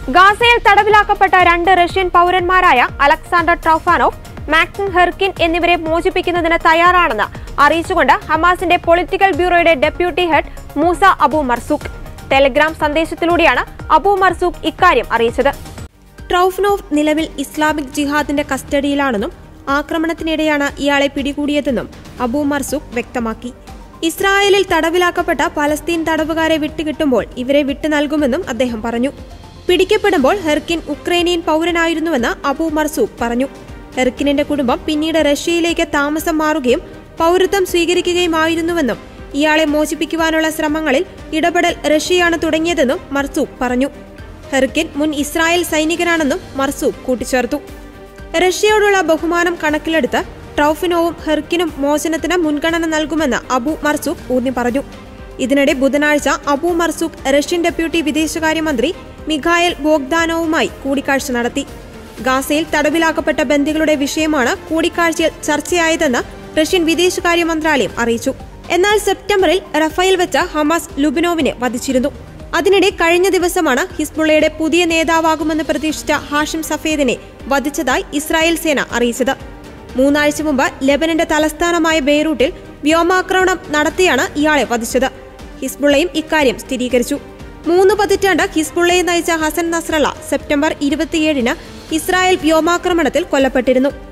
ഗാസയിൽ തടവിലാക്കപ്പെട്ട രണ്ട് റഷ്യൻ പൗരന്മാരായ അലക്സാണ്ടർ ട്രൗഫാനോവ് മാക്സിം ഹെർക്കിൻ എന്നിവരെ മോചിപ്പിക്കുന്നതിന് തയ്യാറാണെന്ന് അറിയിച്ചുകൊണ്ട് ഹമാസിന്റെ political bureau deputy head Musa Abu Marzouk Telegram സന്ദേശത്തിലൂടെയാണ് അബു മർസൂഖ് ഇക്കാര്യം അറിയിച്ചത് ട്രൗഫ്നോവ് നിലവിൽ ഇസ്ലാമിക് ജിഹാദിന്റെ കസ്റ്റഡിയിലാണെന്നും ആക്രമണത്തിനിടെയാണ് ഇയാളെ പിടികൂടിയതെന്നും അബു മർസൂഖ് വ്യക്തമാക്കി ഇസ്രായേലിൽ തടവിലാക്കപ്പെട്ട പലസ്തീൻ തടവുകാരെ വിട്ടുകിട്ടുമ്പോൾ ഇവരെ വിട്ടു നൽകുമെന്നും അദ്ദേഹം പറഞ്ഞു പിടിക്കപ്പെടുമ്പോൾ ഹെർക്കിൻ ഉക്രൈനിയൻ പൗരനായിരുന്നുവെന്ന് അബു മർസൂഖ് പറഞ്ഞു ഹെർക്കിനിന്റെ കുടുംബം പിന്നീട് റഷ്യയിലേക്ക് താമസം മാറുകയും പൗരത്വം സ്വീകരിക്കുകയുമായിരുന്നുവെന്നും ഇയാളെ മോചിപ്പിക്കുവാനുള്ള ശ്രമങ്ങളിൽ ഇടപെടൽ റഷ്യയാണ് തുടങ്ങിയതെന്നും മർസൂഖ് പറഞ്ഞു ഹെർക്കിൻ മുൻ ഇസ്രായേൽ സൈനികനാണെന്നും മർസൂഖ് കൂട്ടിച്ചേർത്തു റഷ്യയോടുള്ള ബഹുമാനം കണക്കിലെടുത്ത് ട്രൗഫിനോവും ഹെർക്കിനും മോചനത്തിന് മുൻഗണന നൽകുമെന്ന് അബു മർസൂഖ് ഊന്നി പറഞ്ഞു ഇതിനിടെ ബുധനാഴ്ച അബു മർസൂഖ് റഷ്യൻ ഡെപ്യൂട്ടി വിദേശകാര്യമന്ത്രി മിഖായൽ ബോഗ്ദാനോവുമായി കൂടിക്കാഴ്ച നടത്തി ഗാസയിൽ തടവിലാക്കപ്പെട്ട ബന്ദികളുടെ വിഷയമാണ് കൂടിക്കാഴ്ചയിൽ ചർച്ചയായതെന്ന് റഷ്യൻ വിദേശകാര്യ മന്ത്രാലയം അറിയിച്ചു എന്നാൽ സെപ്റ്റംബറിൽ റഫേൽ വെച്ച ഹമാസ് ലുബിനോവിനെ വധിച്ചിരുന്നു അതിനിടെ കഴിഞ്ഞ ദിവസമാണ് ഹിസ്ബുള്ളയുടെ പുതിയ നേതാവാകുമെന്ന് പ്രതീക്ഷിച്ച ഹാഷിം സഫേദിനെ വധിച്ചതായി ഇസ്രായേൽ സേന അറിയിച്ചത് മൂന്നാഴ്ച മുമ്പ് ലെബനന്റെ തലസ്ഥാനമായ ബെയ്റൂട്ടിൽ വ്യോമാക്രമണം നടത്തിയാണ് ഇയാളെ വധിച്ചത് ഹിസ്ബുള്ളയും ഇക്കാര്യം സ്ഥിരീകരിച്ചു മൂന്ന് പതിറ്റാണ്ട് ഹിസ്ബുള്ളയെ നയിച്ച ഹസൻ നസ്രള്ള സെപ്റ്റംബർ ഇരുപത്തിയേഴിന് ഇസ്രായേൽ വ്യോമാക്രമണത്തിൽ കൊല്ലപ്പെട്ടിരുന്നു